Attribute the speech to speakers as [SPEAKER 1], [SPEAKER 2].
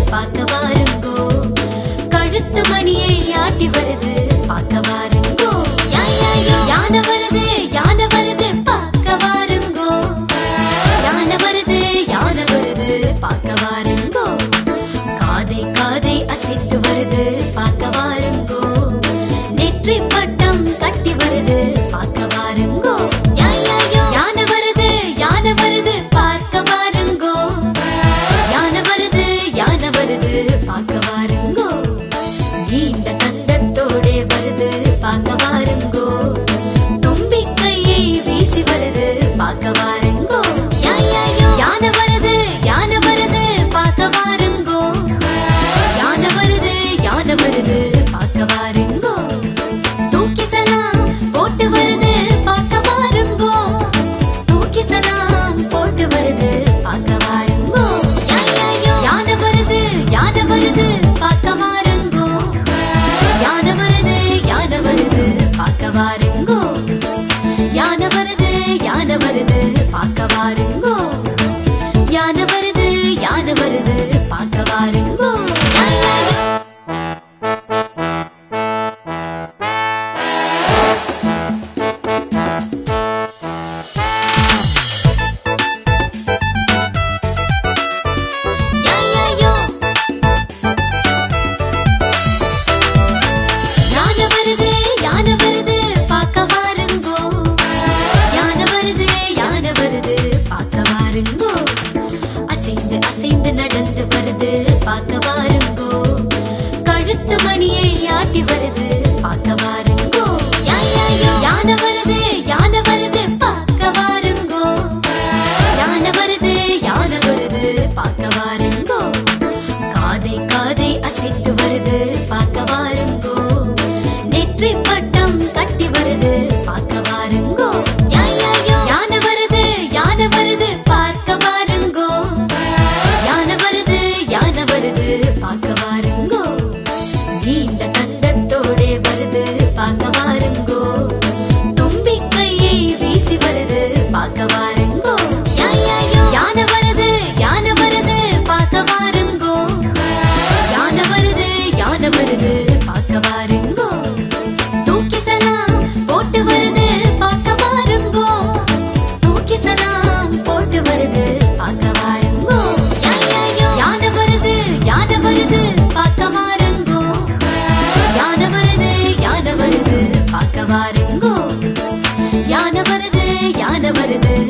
[SPEAKER 1] பார்க்க வாருங்கோ கழுத்து மணியை ஆட்டி வருது பார்க்க வாருங்கோ யா, யா, யா. யானை வருது யானை வருது பார்க்க வாருங்கோ யானை வருது யானை வருது பார்க்க வாருங்கோ காதை காதை அசைத்து வருது பார்க்க வாருங்கோ நெற்றி பட்டம் கட்டி வருது பார்க்க வாருங்கோ யா, யா, யா. யானை வருது யானை வருது பார்க்க வாருங்கோ யானை வருது யானை வருது பார்க்க வாருங்கோ நீண்ட தந்தத்தோடே வருது பார்க்க வாருங்கோ தும்பிக்கையை வீசி வருது பார்க்க வாருங்கோ யா, யா, யா. யானை வருது யானை வருது பார்க்க வாருங்கோ யானை வருது யானை வருது பார்க்க வாருங்கோ தூக்கி சலாம் போட்டு வருது பார்க்க வாருங்கோ தூக்கி சலாம் போட்டு வருது பார்க்க வாருங்கோ யா, யா, யா. யானை வருது யானை வருது பார்க்க வாருங்கோ யானை வருது யானை வருது பார்க்க வாருங்கோ யானை வருது யானை வருது பார்க்க வாருங்கோ யானை வருது யானை வருது பார்க்க வாருங்கோ யா, யா, யா. யா, யா, யா. யானை வருது யானை வருது பார்க்க வாருங்கோ யானை வருது யானை வருது பார்க்க வாருங்கோ அசைந்து அசைந்து நடந்து வருது பார்க்க வாருங்கோ கழுத்து மணியை ஆட்டி வருது பார்க்க வாருங்கோ யா, யா, யா. யானை வருது யானை வருது பார்க்க வாருங்கோ யானை வருது யானை வருது பார்க்க வாருங்கோ காதை காதை அசைத்து வருது பார்க்க வாருங்கோ நெற்றி பட்டம் கட்டி வருது பார்க்க வாருங்கோ யா, யா, யா. யானை வருது யானை வருது பார்க்க வாருங்கோ யானை வருது யானை வருது பார்க்க வாருங்கோ நீண்ட தந்தத்தோடே வருது பார்க்க வாருங்கோ தும்பிக்கையை வீசி வருது பார்க்க வாருங்கோ யா, யா, யா. யானை வருது யானை வருது பார்க்க வாருங்கோ யானை வருது யானை வருது பார்க்க வாருங்கோ தூக்கி சலாம் போட்டு வருது பார்க்க வாருங்கோ தூக்கி சலாம் போட்டு வருது பார்க்க வாருங்கோ யா, யா, யா. யானை வருது யானை வருது பார்க்க வாருங்கோ யானை வருது யானை வருது பார்க்க வாருங்கோ யானை வருது யானை வருது